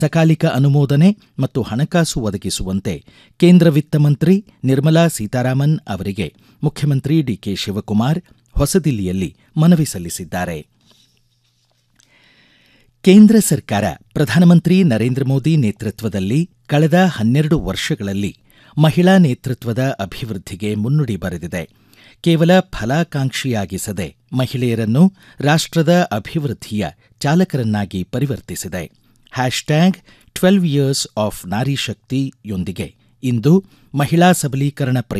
ಸಕಾಲಿಕ ಅನುಮೋದನೆ ಮತ್ತು ಹಣಕಾಸು ಒದಗಿಸುವಂತೆ ಕೇಂದ್ರ ವಿತ್ತ ಮಂತ್ರಿ ನಿರ್ಮಲಾ ಸೀತಾರಾಮನ್ ಅವರಿಗೆ ಮುಖ್ಯಮಂತ್ರಿ ಡಿಕೆ ಶಿವಕುಮಾರ್ ಹೊಸದಿಲ್ಲಿಯಲ್ಲಿ ಮನವಿ ಸಲ್ಲಿಸಿದ್ದಾರೆ ಕೇಂದ್ರ ಸರ್ಕಾರ ಪ್ರಧಾನಮಂತ್ರಿ ನರೇಂದ್ರ ಮೋದಿ ನೇತೃತ್ವದಲ್ಲಿ ಕಳೆದ ಹನ್ನೆರಡು ವರ್ಷಗಳಲ್ಲಿ ಮಹಿಳಾ ನೇತೃತ್ವದ ಅಭಿವೃದ್ಧಿಗೆ ಮುನ್ನುಡಿ ಬರೆದಿದೆ ಕೇವಲ ಫಲಾಕಾಂಕ್ಷಿಯಾಗಿಸದೆ ಮಹಿಳೆಯರನ್ನು ರಾಷ್ಟದ ಅಭಿವೃದ್ಧಿಯ ಚಾಲಕರನ್ನಾಗಿ ಪರಿವರ್ತಿಸಿದೆ ಹ್ಯಾಶ್ಟ್ಯಾಗ್ ಟ್ವೆಲ್ವ್ ಇಯರ್ಸ್ ಆಫ್ ನಾರಿ ಶಕ್ತಿಯೊಂದಿಗೆ ಇಂದು ಮಹಿಳಾ ಸಬಲೀಕರಣ